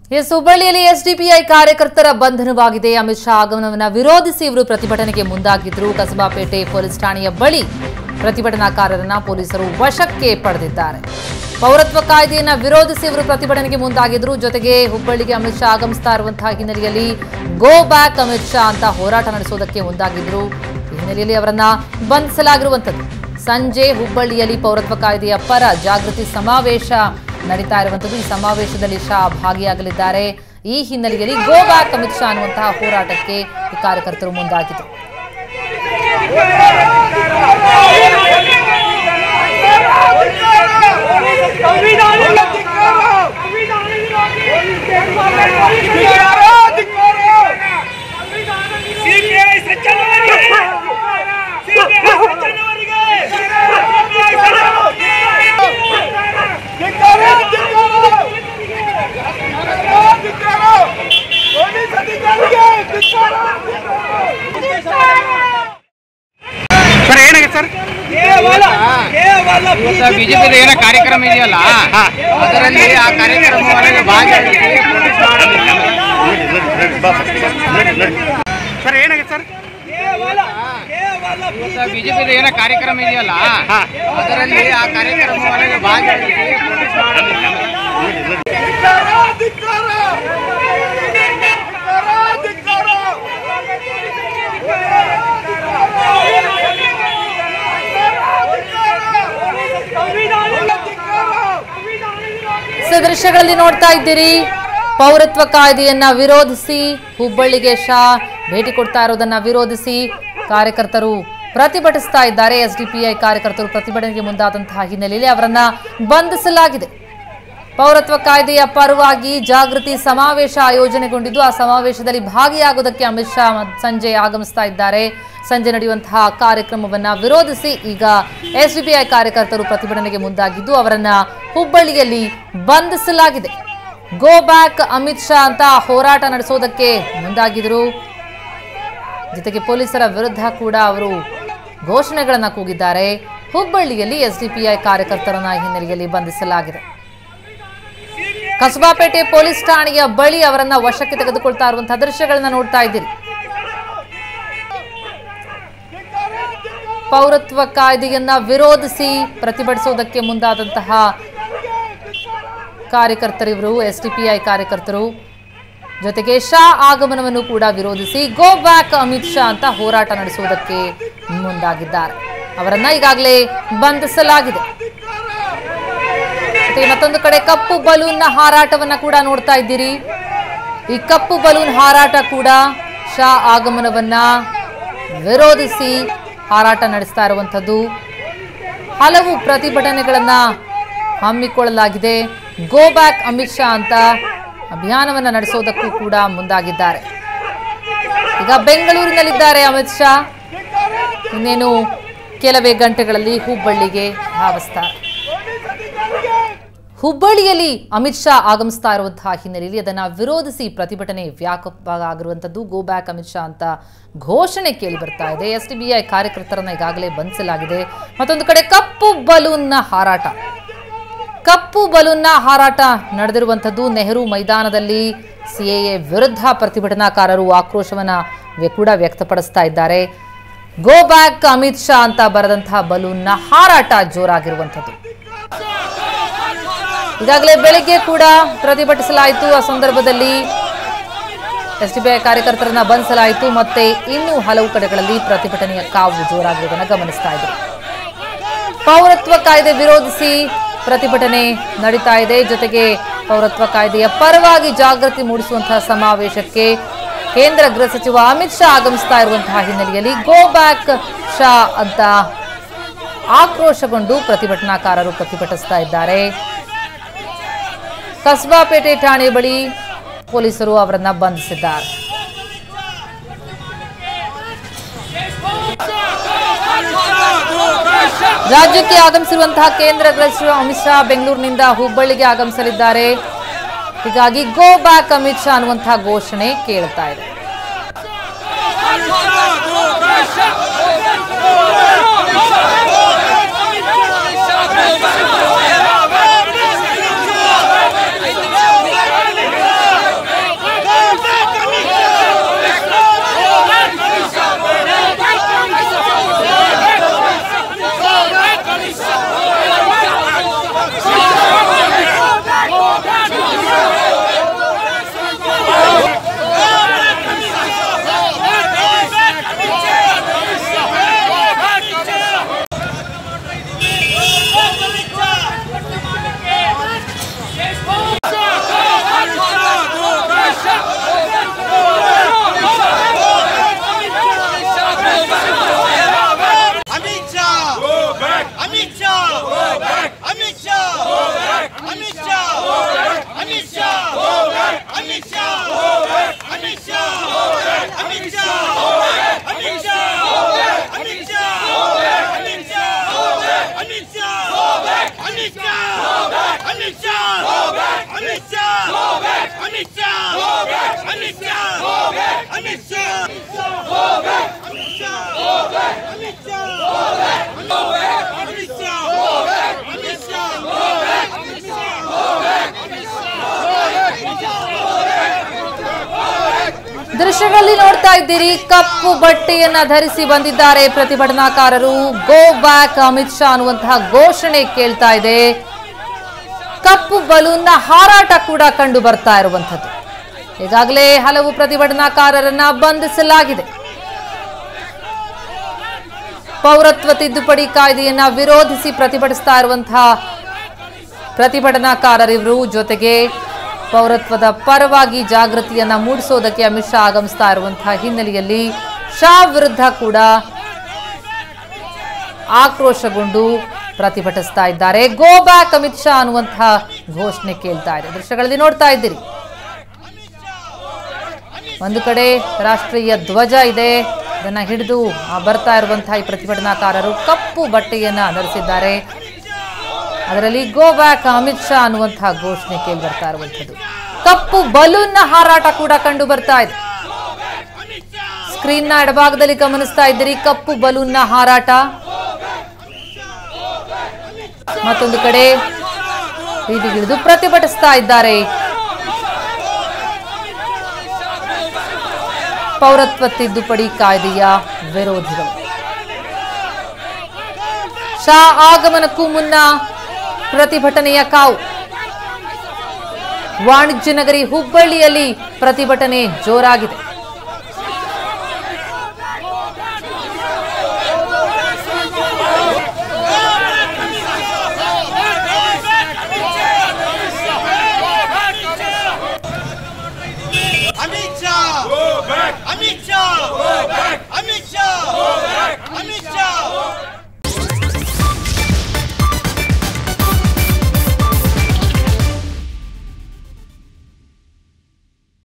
S ಹುಬ್ಬಳ್ಳಿಯಲ್ಲಿ SDPI ಕಾರ್ಯಕರ್ತರ ಬಂಧನವಾಗಿದೆ ಅಮಿತ್ ಶಾ ಆಗಮನವನ್ನ ವಿರೋಧಿಸಿ ಇವರು ಪ್ರತಿಭಟನೆಗೆ ಮುಂದಾಗಿದ್ರು ಕಸಬಾಪೇಟೆ ಪೊಲೀಸ್ ಠಾಣೆಯ ಬಳಿ ಪ್ರತಿಭಟನಾಕಾರರನ್ನ ಪೊಲೀಸರು ವಶಕ್ಕೆ ಪಡೆದಿದ್ದಾರೆ ಪೌರತ್ವ ಕಾಯ್ದೆಯನ್ನ ವಿರೋಧಿಸಿ ಇವರು ಪ್ರತಿಭಟನೆಗೆ ಮುಂದಾಗಿದ್ರು ಜೊತೆಗೆ ಹುಬ್ಬಳ್ಳಿಗೆ ಅಮಿತ್ ಶಾ ಆಗಮಿಸ್ತಾ ಇರುವಂತಹ ಹಿನ್ನೆಲೆಯಲ್ಲಿ ಗೋ ಬ್ಯಾಕ್ ಅಮಿತ್ ಶಾ ಅಂತ ಹೋರಾಟ ನಡೆಸೋದಕ್ಕೆ ಮುಂದಾಗಿದ್ರು ಈ ಹಿನ್ನೆಲೆಯಲ್ಲಿ ಅವರನ್ನ ಬಂಧಿಸಲಾಗಿರುವಂಥದ್ದು ಸಂಜೆ ಹುಬ್ಬಳ್ಳಿಯಲ್ಲಿ ಪೌರತ್ವ ಕಾಯ್ದೆಯ ಪರ ಜಾಗೃತಿ ಸಮಾವೇಶ ನಡೀತಾ ಇರುವಂಥದ್ದು ಈ ಸಮಾವೇಶದಲ್ಲಿ ಶಾ ಭಾಗಿಯಾಗಲಿದ್ದಾರೆ ಈ ಹಿನ್ನೆಲೆಯಲ್ಲಿ ಗೋ ಬ್ಯಾಕ್ ಅಮಿತ್ ಶಾ ಅನ್ನುವಂತಹ ಹೋರಾಟಕ್ಕೆ ಈ ಕಾರ್ಯಕರ್ತರು ಮುಂದಾಗಿದ್ರು ಸಿಪಿಐ ಸಜ್ಜನವರಿಗೆ ಸಿಪಿಐ ಸಜ್ಜನವರಿಗೆ ಸಿಪಿಐ ಸರ್ ಏನಾಗಿದೆ ಸರ್ ಕೇವಲ ಕೇವಲ ಇವತ್ತು ಬಿಜೆಪಿ ಏನೋ ಕಾರ್ಯಕ್ರಮ ಇದೆಯಲ್ಲ ಅದರಲ್ಲಿ ಆ ಕಾರ್ಯಕ್ರಮವನ್ನು ಭಾಗಿಯಾಗಿ ಸರ್ ಏನಾಗಿದೆ ಸರ್ ಕೇವಲ ಕೇವಲ ಇವತ್ತು ಬಿಜೆಪಿ ಏನೋ ಕಾರ್ಯಕ್ರಮ ಇದೆಯಲ್ಲ ಅದರಲ್ಲಿ ಆ ಕಾರ್ಯಕ್ರಮವನ್ನು ಭಾಗಿಯಾಗಿ ಸೊ ದೃಶ್ಯಗಳಲ್ಲಿ ನೋಡ್ತಾ ಇದ್ದೀರಿ ಪೌರತ್ವ ಕಾಯ್ದೆಯನ್ನ ವಿರೋಧಿಸಿ ಹುಬ್ಬಳ್ಳಿಗೆ ಶಾ ಭೇಟಿ ಕೊಡ್ತಾ ಇರೋದನ್ನ ವಿರೋಧಿಸಿ ಕಾರ್ಯಕರ್ತರು ಪ್ರತಿಭಟಿಸ್ತಾ ಇದ್ದಾರೆ ಎಸ್ಡಿಪಿಐ ಕಾರ್ಯಕರ್ತರು ಪ್ರತಿಭಟನೆಗೆ ಮುಂದಾದಂತಹ ಹಿನ್ನೆಲೆಯಲ್ಲಿ ಅವರನ್ನ ಬಂಧಿಸಲಾಗಿದೆ ಪೌರತ್ವ ಕಾಯ್ದೆಯ ಪರವಾಗಿ ಜಾಗೃತಿ ಸಮಾವೇಶ ಆಯೋಜನೆಗೊಂಡಿದ್ದು ಆ ಸಮಾವೇಶದಲ್ಲಿ ಭಾಗಿಯಾಗುವುದಕ್ಕೆ ಅಮಿತ್ ಶಾ ಮ- ಸಂಜೆ ಆಗಮಿಸ್ತಾ ಇದ್ದಾರೆ ಸಂಜೆ ನಡೆಯುವಂತಹ ಕಾರ್ಯಕ್ರಮವನ್ನ ವಿರೋಧಿಸಿ ಈಗ ಎಸ್ಡಿಪಿಐ ಕಾರ್ಯಕರ್ತರು ಪ್ರತಿಭಟನೆಗೆ ಮುಂದಾಗಿದ್ದು ಅವರನ್ನ ಹುಬ್ಬಳ್ಳಿಯಲ್ಲಿ ಬಂಧಿಸಲಾಗಿದೆ ಗೋ ಬ್ಯಾಕ್ ಅಮಿತ್ ಶಾ ಅಂತ ಹೋರಾಟ ನಡೆಸೋದಕ್ಕೆ ಮುಂದಾಗಿದ್ರು ಜೊತೆಗೆ ಪೊಲೀಸರ ವಿರುದ್ಧ ಕೂಡ ಅವರು ಘೋಷಣೆಗಳನ್ನ ಕೂಗಿದ್ದಾರೆ ಹುಬ್ಬಳ್ಳಿಯಲ್ಲಿ ಎಸ್ಡಿಪಿಐ ಕಾರ್ಯಕರ್ತರನ್ನ ಈ ಹಿನ್ನೆಲೆಯಲ್ಲಿ ಬಂಧಿಸಲಾಗಿದೆ ಕಸಬಾಪೇಟೆ ಪೊಲೀಸ್ ಠಾಣೆಯ ಬಳಿ ಅವರನ್ನ ವಶಕ್ಕೆ ತೆಗೆದುಕೊಳ್ತಾ ಇರುವಂತಹ ದೃಶ್ಯಗಳನ್ನ ನೋಡ್ತಾ ಇದ್ದೀರಿ ಪೌರತ್ವ ಕಾಯ್ದೆಯನ್ನ ವಿರೋಧಿಸಿ ಪ್ರತಿಭಟಿಸುವುದಕ್ಕೆ ಮುಂದಾದಂತಹ ಕಾರ್ಯಕರ್ತರಿವರು ಎಸ್ಡಿಪಿಐ ಕಾರ್ಯಕರ್ತರು ಜೊತೆಗೆ ಶಾ ಆಗಮನವನ್ನು ಕೂಡ ವಿರೋಧಿಸಿ ಗೋ ಬ್ಯಾಕ್ ಅಮಿತ್ ಶಾ ಅಂತ ಹೋರಾಟ ನಡೆಸುವುದಕ್ಕೆ ಮುಂದಾಗಿದ್ದಾರೆ ಅವರನ್ನ ಈಗಾಗಲೇ ಬಂಧಿಸಲಾಗಿದೆ ಮತ್ತೆ ಮತ್ತೊಂದು ಕಡೆ ಕಪ್ಪು ಬಲೂನ್ನ ಹಾರಾಟವನ್ನ ಕೂಡ ನೋಡ್ತಾ ಇದ್ದೀರಿ ಈ ಕಪ್ಪು ಬಲೂನ್ ಹಾರಾಟ ಕೂಡ ಶಾ ಆಗಮನವನ್ನ ವಿರೋಧಿಸಿ ಹಾರಾಟ ನಡೆಸ್ತಾ ಇರುವಂಥದ್ದು ಹಲವು ಪ್ರತಿಭಟನೆಗಳನ್ನ ಹಮ್ಮಿಕೊಳ್ಳಲಾಗಿದೆ ಗೋ ಬ್ಯಾಕ್ ಅಮಿತ್ ಶಾ ಅಂತ ಅಭಿಯಾನವನ್ನ ನಡೆಸೋದಕ್ಕೂ ಕೂಡ ಮುಂದಾಗಿದ್ದಾರೆ ಈಗ ಬೆಂಗಳೂರಿನಲ್ಲಿದ್ದಾರೆ ಅಮಿತ್ ಶಾ ಇನ್ನೇನು ಕೆಲವೇ ಗಂಟೆಗಳಲ್ಲಿ ಹುಬ್ಬಳ್ಳಿಗೆ ಧಾವಿಸ್ತಾರೆ ಹುಬ್ಬಳ್ಳಿಯಲ್ಲಿ ಅಮಿತ್ ಶಾ ಆಗಮಿಸ್ತಾ ಇರುವಂತಹ ಹಿನ್ನೆಲೆಯಲ್ಲಿ ಅದನ್ನ ವಿರೋಧಿಸಿ ಪ್ರತಿಭಟನೆ ವ್ಯಾಪಕ ಆಗಿರುವಂತದ್ದು ಗೋ ಬ್ಯಾಕ್ ಅಮಿತ್ ಶಾ ಅಂತ ಘೋಷಣೆ ಕೇಳಿ ಬರ್ತಾ ಇದೆ ಎಸ್ ಟಿಬಿಐ ಕಾರ್ಯಕರ್ತರನ್ನ ಈಗಾಗಲೇ ಬಂಧಿಸಲಾಗಿದೆ ಮತ್ತೊಂದು ಕಡೆ ಕಪ್ಪು ಬಲೂನ್ನ ಹಾರಾಟ ಕಪ್ಪು ಬಲೂನ್ನ ಹಾರಾಟ ನಡೆದಿರುವಂಥದ್ದು ನೆಹರು ಮೈದಾನದಲ್ಲಿ ಸಿಎಎ ವಿರುದ್ಧ ಪ್ರತಿಭಟನಾಕಾರರು ಆಕ್ರೋಶವನ್ನ ವ್ಯ- ಕೂಡ ವ್ಯಕ್ತಪಡಿಸ್ತಾ ಇದ್ದಾರೆ ಗೋ ಬ್ಯಾಕ್ ಅಮಿತ್ ಶಾ ಅಂತ ಬರೆದಂತಹ ಬಲೂನ್ನ ಹಾರಾಟ ಜೋರಾಗಿರುವಂಥದ್ದು ಈಗಾಗಲೇ ಬೆಳಗ್ಗೆ ಕೂಡ ಪ್ರತಿಭಟಿಸಲಾಯಿತು ಆ ಸಂದರ್ಭದಲ್ಲಿ ಎಸ್ಡಿಬಿಐ ಕಾರ್ಯಕರ್ತರನ್ನ ಬಂಧಿಸಲಾಯಿತು ಮತ್ತೆ ಇನ್ನೂ ಹಲವು ಕಡೆಗಳಲ್ಲಿ ಪ್ರತಿಭಟನೆಯ ಕಾವು ಜೋರಾಗಿರುವುದನ್ನು ಗಮನಿಸ್ತಾ ಇದ್ರು ಪೌರತ್ವ ಕಾಯ್ದೆ ವಿರೋಧಿಸಿ ಪ್ರತಿಭಟನೆ ನಡೀತಾ ಇದೆ ಜೊತೆಗೆ ಪೌರತ್ವ ಕಾಯ್ದೆಯ ಪರವಾಗಿ ಜಾಗೃತಿ ಮೂಡಿಸುವಂತಹ ಸಮಾವೇಶಕ್ಕೆ ಕೇಂದ್ರ ಗೃಹ ಸಚಿವ ಅಮಿತ್ ಶಾ ಆಗಮಿಸ್ತಾ ಇರುವಂತಹ ಹಿನ್ನೆಲೆಯಲ್ಲಿ ಗೋ ಬ್ಯಾಕ್ ಶಾ ಅಂತ ಆಕ್ರೋಶಗೊಂಡು ಪ್ರತಿಭಟನಾಕಾರರು ಪ್ರತಿಭಟಿಸ್ತಾ ಇದ್ದಾರೆ ಕಸ್ಬಾಪೇಟೆ ಠಾಣೆ ಬಳಿ ಪೊಲೀಸರು ಅವರನ್ನ ಬಂಧಿಸಿದ್ದಾರೆ ರಾಜ್ಯಕ್ಕೆ ಆಗಮಿಸಿರುವಂತಹ ಕೇಂದ್ರ ಗೃಹ ಸಚಿವ ಅಮಿತ್ ಶಾ ಬೆಂಗಳೂರಿನಿಂದ ಹುಬ್ಬಳ್ಳಿಗೆ ಆಗಮಿಸಲಿದ್ದಾರೆ ಹೀಗಾಗಿ ಗೋ ಬ್ಯಾಕ್ ಅಮಿತ್ ಶಾ ಅನ್ನುವಂತಹ ಘೋಷಣೆ ಕೇಳ್ತಾ ಇದೆ ದೃಶ್ಯಗಳಲ್ಲಿ ನೋಡ್ತಾ ಇದ್ದೀರಿ ಕಪ್ಪು ಬಟ್ಟೆಯನ್ನ ಧರಿಸಿ ಬಂದಿದ್ದಾರೆ ಪ್ರತಿಭಟನಾಕಾರರು ಗೋ ಬ್ಯಾಕ್ ಅಮಿತ್ ಶಾ ಅನ್ನುವಂತಹ ಘೋಷಣೆ ಕೇಳ್ತಾ ಇದೆ ಕಪ್ಪು ಬಲೂನ್ನ ಹಾರಾಟ ಕೂಡ ಕಂಡು ಬರ್ತಾ ಇರುವಂಥದ್ದು ಈಗಾಗಲೇ ಹಲವು ಪ್ರತಿಭಟನಾಕಾರರನ್ನ ಬಂಧಿಸಲಾಗಿದೆ ಪೌರತ್ವ ತಿದ್ದುಪಡಿ ಕಾಯ್ದೆಯನ್ನ ವಿರೋಧಿಸಿ ಪ್ರತಿಭಟಿಸ್ತಾ ಇರುವಂತಹ ಪ್ರತಿಭಟನಾಕಾರರಿವರು ಜೊತೆಗೆ ಪೌರತ್ವದ ಪರವಾಗಿ ಜಾಗೃತಿಯನ್ನ ಮೂಡಿಸೋದಕ್ಕೆ ಅಮಿತ್ ಶಾ ಆಗಮಿಸ್ತಾ ಇರುವಂತಹ ಹಿನ್ನೆಲೆಯಲ್ಲಿ ಶಾ ವಿರುದ್ಧ ಕೂಡ ಆಕ್ರೋಶಗೊಂಡು ಪ್ರತಿಭಟಿಸ್ತಾ ಇದ್ದಾರೆ ಗೋ ಬ್ಯಾಕ್ ಅಮಿತ್ ಶಾ ಅನ್ನುವಂತಹ ಘೋಷಣೆ ಕೇಳ್ತಾ ಇದೆ ದೃಶ್ಯಗಳಲ್ಲಿ ನೋಡ್ತಾ ಇದ್ದೀರಿ ಒಂದು ಕಡೆ ರಾಷ್ಟ್ರೀಯ ಧ್ವಜ ಇದೆ ಇದನ್ನ ಹಿಡಿದು ಆ ಬರ್ತಾ ಇರುವಂತಹ ಈ ಪ್ರತಿಭಟನಾಕಾರರು ಕಪ್ಪು ಬಟ್ಟೆಯನ್ನ ಧರಿಸಿದ್ದಾರೆ ಅದರಲ್ಲಿ ಗೋ ಬ್ಯಾಕ್ ಅಮಿತ್ ಶಾ ಅನ್ನುವಂತಹ ಘೋಷಣೆ ಕೇಳಿ ಬರ್ತಾ ಇರುವಂಥದ್ದು ಕಪ್ಪು ಬಲೂನ್ನ ಹಾರಾಟ ಕೂಡ ಕಂಡು ಬರ್ತಾ ಇದೆ ಸ್ಕ್ರೀನ್ನ ಎಡಭಾಗದಲ್ಲಿ ಗಮನಿಸ್ತಾ ಇದ್ದೀರಿ ಕಪ್ಪು ಬಲೂನ್ನ ಹಾರಾಟ ಮತ್ತೊಂದು ಕಡೆ ಬೀದಿಗಿಳಿದು ಪ್ರತಿಭಟಿಸ್ತಾ ಇದ್ದಾರೆ ಪೌರತ್ವ ತಿದ್ದುಪಡಿ ಕಾಯ್ದೆಯ ವಿರೋಧಿಗಳು ಶಾ ಆಗಮನಕ್ಕೂ ಮುನ್ನ ಪ್ರತಿಭಟನೆಯ ಕಾವು ವಾಣಿಜ್ಯ ನಗರಿ ಹುಬ್ಬಳ್ಳಿಯಲ್ಲಿ ಪ್ರತಿಭಟನೆ ಜೋರಾಗಿದೆ ಅಮಿತ್ ಶಾ ಅಮಿತ್